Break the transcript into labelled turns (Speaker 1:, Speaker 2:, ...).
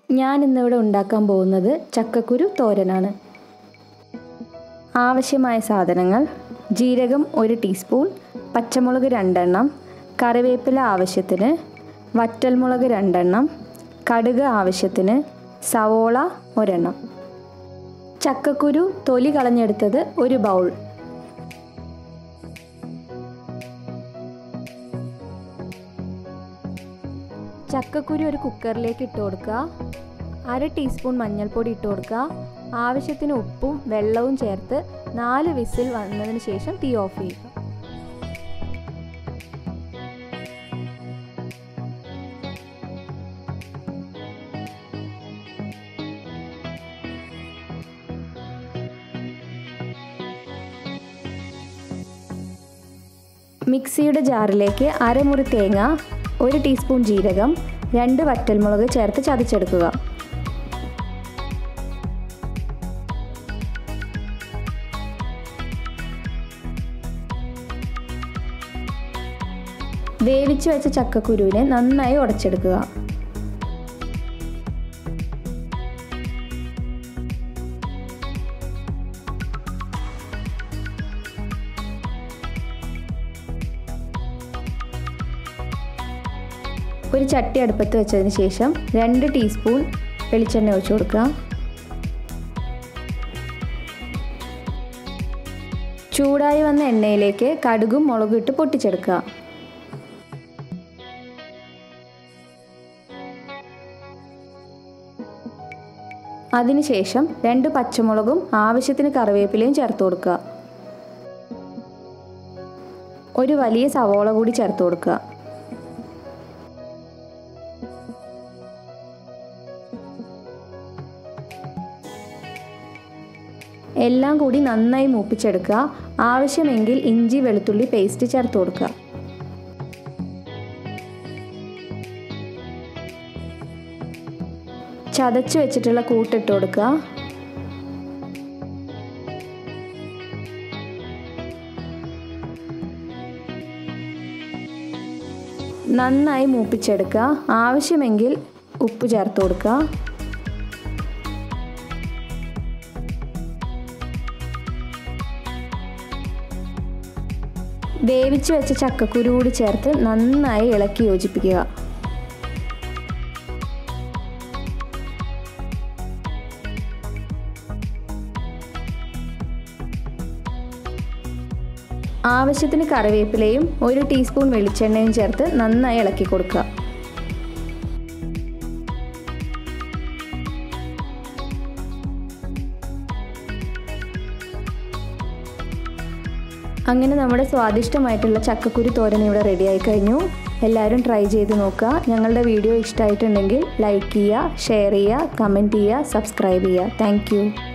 Speaker 1: ഞാൻ ഇന്നിവിടെ ഉണ്ടാക്കാൻ പോകുന്നത് ചക്കക്കുരു തോരനാണ് ആവശ്യമായ സാധനങ്ങൾ ജീരകം ഒരു ടീസ്പൂൺ പച്ചമുളക് രണ്ടെണ്ണം കറിവേപ്പില ആവശ്യത്തിന് വറ്റൽമുളക് രണ്ടെണ്ണം കടുക് ആവശ്യത്തിന് സവോള ഒരെണ്ണം ചക്കക്കുരു തൊലി കളഞ്ഞെടുത്തത് ഒരു ബൗൾ ചക്കക്കുരു ഒരു കുക്കറിലേക്ക് ഇട്ട് കൊടുക്കുക അര ടീസ്പൂൺ മഞ്ഞൾപ്പൊടി ഇട്ട് കൊടുക്കുക ആവശ്യത്തിന് ഉപ്പും വെള്ളവും ചേർത്ത് നാല് വിസിൽ വന്നതിന് ശേഷം തീ ഓഫ് ചെയ്യുക മിക്സിയുടെ ജാറിലേക്ക് അരമുറി തേങ്ങ ഒരു ടീസ്പൂൺ ജീരകം രണ്ട് വറ്റൽമുളക് ചേർത്ത് ചതച്ചെടുക്കുക വേവിച്ച് വെച്ച ചക്കക്കുരുവിനെ നന്നായി ഉടച്ചെടുക്കുക ഒരു ചട്ടി അടുപ്പത്ത് വെച്ചതിന് ശേഷം രണ്ട് ടീസ്പൂൺ വെളിച്ചെണ്ണ ഒഴിച്ചു കൊടുക്കുക ചൂടായി വന്ന എണ്ണയിലേക്ക് കടുകും മുളകും ഇട്ട് പൊട്ടിച്ചെടുക്കുക അതിനുശേഷം രണ്ട് പച്ചമുളകും ആവശ്യത്തിന് കറിവേപ്പിലയും ചേർത്ത് കൊടുക്കുക ഒരു വലിയ സവോള കൂടി ചേർത്ത് കൊടുക്കുക എല്ലാം കൂടി നന്നായി മൂപ്പിച്ചെടുക്കുക ആവശ്യമെങ്കിൽ ഇഞ്ചി വെളുത്തുള്ളി പേസ്റ്റ് ചേർത്ത് കൊടുക്കുക ചതച്ച് വെച്ചിട്ടുള്ള കൂട്ടിട്ട് കൊടുക്കുക നന്നായി മൂപ്പിച്ചെടുക്കുക ആവശ്യമെങ്കിൽ ഉപ്പ് ചേർത്ത് കൊടുക്കുക വേവിച്ച് വെച്ച ചക്കക്കുരു കൂടി ചേർത്ത് നന്നായി ഇളക്കി യോജിപ്പിക്കുക ആവശ്യത്തിന് കറിവേപ്പിലയും ഒരു ടീസ്പൂൺ വെളിച്ചെണ്ണയും ചേർത്ത് നന്നായി ഇളക്കി കൊടുക്കുക അങ്ങനെ നമ്മുടെ സ്വാദിഷ്ടമായിട്ടുള്ള ചക്കക്കുരു തോരൻ ഇവിടെ റെഡിയായി കഴിഞ്ഞു എല്ലാവരും ട്രൈ ചെയ്ത് നോക്കുക ഞങ്ങളുടെ വീഡിയോ ഇഷ്ടമായിട്ടുണ്ടെങ്കിൽ ലൈക്ക് ചെയ്യുക ഷെയർ ചെയ്യുക കമൻറ്റ് ചെയ്യുക സബ്സ്ക്രൈബ് ചെയ്യുക താങ്ക്